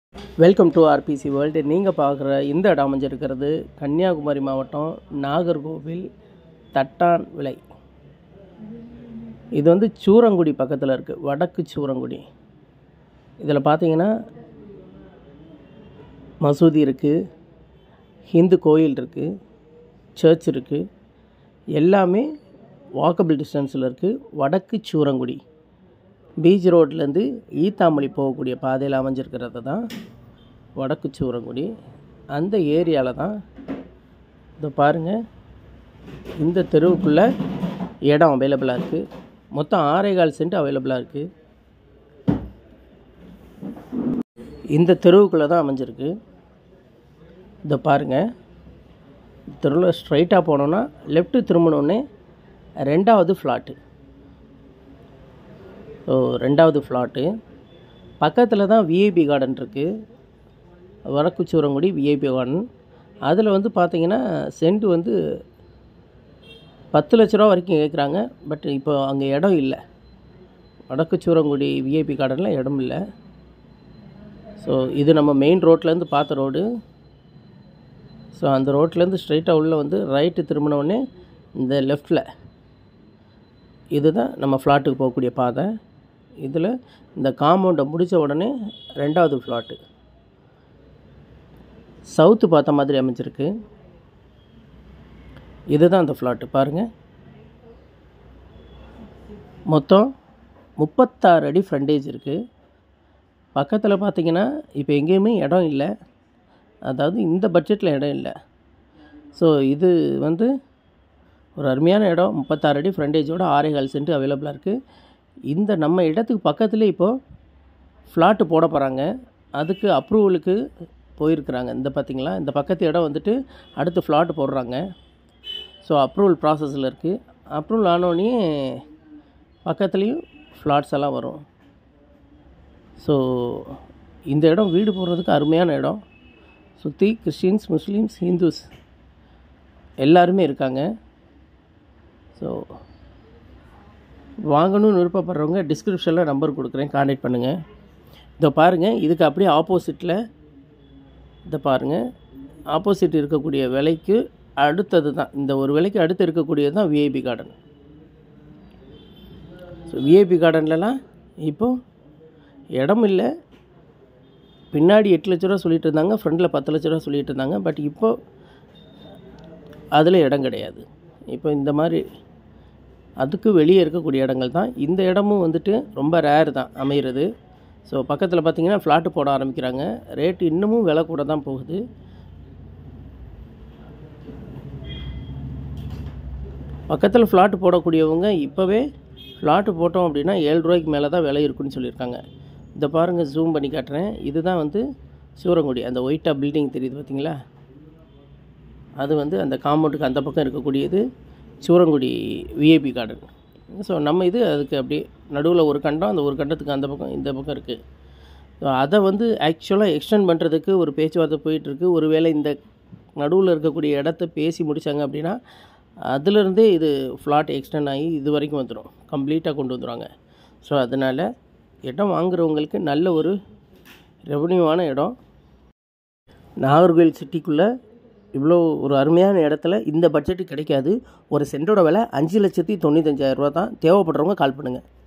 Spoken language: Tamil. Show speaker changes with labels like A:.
A: வெல்கம் டு ஆர்பிசி வேர்ல்டு நீங்கள் பார்க்குற இந்த இடம் அமைஞ்சிருக்கிறது கன்னியாகுமரி மாவட்டம் நாகர்கோவில் தட்டான் விலை இது வந்து சூரங்குடி பக்கத்தில் இருக்குது வடக்கு சூரங்குடி இதில் பார்த்தீங்கன்னா மசூதி இருக்குது ஹிந்து கோயில் இருக்குது சர்ச் இருக்குது எல்லாமே வாக்கபிள் டிஸ்டன்ஸில் இருக்குது வடக்கு சூரங்குடி பீச் ரோட்லேருந்து ஈத்தாமொழி போகக்கூடிய பாதையில் அமைஞ்சிருக்கிறது தான் வடக்கு சூரங்குடி அந்த ஏரியாவில் தான் இதை பாருங்கள் இந்த தெருவுக்குள்ளே இடம் அவைலபிளாக இருக்குது மொத்தம் ஆறே கால் சென்ட் அவைலபிளாக இருக்குது இந்த தெருவுக்குள்ளே தான் அமைஞ்சிருக்கு இதை பாருங்கள் தெருவில் ஸ்ட்ரைட்டாக போனோன்னா லெஃப்ட்டு திரும்பினோடனே ரெண்டாவது ஃப்ளாட்டு ஸோ ரெண்டாவது ஃப்ளாட்டு பக்கத்தில் தான் விஐபி கார்டன் இருக்குது வடக்குச்சூரங்குடி விஐபி கார்டன் அதில் வந்து பார்த்தீங்கன்னா சென்ட் வந்து பத்து லட்ச ரூபா வரைக்கும் கேட்குறாங்க பட் இப்போ அங்கே இடம் இல்லை வடக்குச்சூரங்குடி விஐபி கார்டனில் இடம் இல்லை ஸோ இது நம்ம மெயின் ரோட்லேருந்து பார்த்த ரோடு ஸோ அந்த ரோட்லேருந்து ஸ்ட்ரைட்டாக உள்ளே வந்து ரைட்டு திரும்பினோடனே இந்த லெஃப்டில் இதுதான் நம்ம ஃப்ளாட்டுக்கு போகக்கூடிய பாதை இதில் இந்த காம்பவுண்டை முடித்த உடனே ரெண்டாவது ஃப்ளாட்டு சவுத்து பார்த்த மாதிரி அமைஞ்சிருக்கு இதுதான் அந்த ஃப்ளாட்டு பாருங்கள் மொத்தம் முப்பத்தாறு அடி ஃப்ரண்டேஜ் இருக்குது பக்கத்தில் பார்த்தீங்கன்னா இப்போ எங்கேயுமே இடம் இல்லை அதாவது இந்த பட்ஜெட்டில் இடம் இல்லை ஸோ இது வந்து ஒரு அருமையான இடம் முப்பத்தாறு அடி ஃப்ரண்டேஜோட ஆறே கால் சென்ட் அவைலபிளாக இருக்குது இந்த நம்ம இடத்துக்கு பக்கத்துலேயே இப்போது ஃப்ளாட்டு போட போகிறாங்க அதுக்கு அப்ரூவலுக்கு போயிருக்கிறாங்க இந்த பார்த்திங்களா இந்த பக்கத்து இடம் வந்துட்டு அடுத்து ஃப்ளாட்டு போடுறாங்க ஸோ அப்ரூவல் ப்ராசஸில் இருக்குது அப்ரூவல் ஆனோடனே பக்கத்துலேயும் ஃப்ளாட்ஸ் எல்லாம் வரும் ஸோ இந்த இடம் வீடு போடுறதுக்கு அருமையான இடம் சுற்றி கிறிஸ்டின்ஸ் முஸ்லீம்ஸ் ஹிந்துஸ் எல்லாருமே இருக்காங்க ஸோ வாங்கணும்னு விருப்பப்படுறவங்க டிஸ்கிரிப்ஷனில் நம்பர் கொடுக்குறேன் காண்டாக்ட் பண்ணுங்கள் இதை பாருங்கள் இதுக்கு அப்படியே ஆப்போசிட்டில் இதை பாருங்கள் ஆப்போசிட் இருக்கக்கூடிய விலைக்கு அடுத்தது தான் இந்த ஒரு விலைக்கு அடுத்து இருக்கக்கூடியது தான் விஐபி கார்டன் ஸோ விஐபி கார்டன்லலாம் இப்போது இடம் இல்லை பின்னாடி எட்டு லட்ச ரூபா சொல்லிட்டு இருந்தாங்க ஃப்ரண்டில் பத்து லட்ச ரூபா சொல்லிட்டு இருந்தாங்க பட் இப்போ அதில் இடம் கிடையாது இப்போ இந்த மாதிரி அதுக்கு வெளியே இருக்கக்கூடிய இடங்கள் தான் இந்த இடமும் வந்துட்டு ரொம்ப ரேர் தான் அமைகிறது ஸோ பக்கத்தில் பார்த்தீங்கன்னா ஃப்ளாட்டு போட ஆரம்பிக்கிறாங்க ரேட்டு இன்னமும் விலை கூட தான் போகுது பக்கத்தில் ஃப்ளாட்டு போடக்கூடியவங்க இப்போவே ஃப்ளாட்டு போட்டோம் அப்படின்னா ஏழு ரூபாய்க்கு மேலே தான் விலை இருக்குன்னு சொல்லியிருக்காங்க இதை பாருங்கள் ஜூம் பண்ணி காட்டுறேன் இதுதான் வந்து சூரங்குடி அந்த ஒயிட்டாக பில்டிங் தெரியுது பார்த்தீங்களா அது வந்து அந்த காம்பவுண்டுக்கு அந்த பக்கம் இருக்கக்கூடியது சூரங்குடி விஐபி கார்டன் ஸோ நம்ம இது அதுக்கு அப்படியே நடுவில் ஒரு கண்டம் அந்த ஒரு கண்டத்துக்கு அந்த பக்கம் இந்த பக்கம் இருக்குது ஸோ அதை வந்து ஆக்சுவலாக எக்ஸ்டெண்ட் பண்ணுறதுக்கு ஒரு பேச்சுவார்த்தை போயிட்டுருக்கு ஒருவேளை இந்த நடுவில் இருக்கக்கூடிய இடத்த பேசி முடித்தாங்க அப்படின்னா அதுலேருந்தே இது ஃப்ளாட் எக்ஸ்டெண்ட் ஆகி இது வரைக்கும் வந்துடும் கம்ப்ளீட்டாக கொண்டு வந்துடுவாங்க ஸோ அதனால் இடம் வாங்குறவங்களுக்கு நல்ல ஒரு ரெவன்யூவான இடம் நாகர்கோவில் சிட்டிக்குள்ளே இவ்வளோ ஒரு அருமையான இடத்துல இந்த பட்ஜெட்டு கிடைக்காது ஒரு சென்டோட விலை அஞ்சு லட்சத்தி தொண்ணூத்தஞ்சாயிரரூவா தான் தேவைப்படுறவங்க கால் பண்ணுங்கள்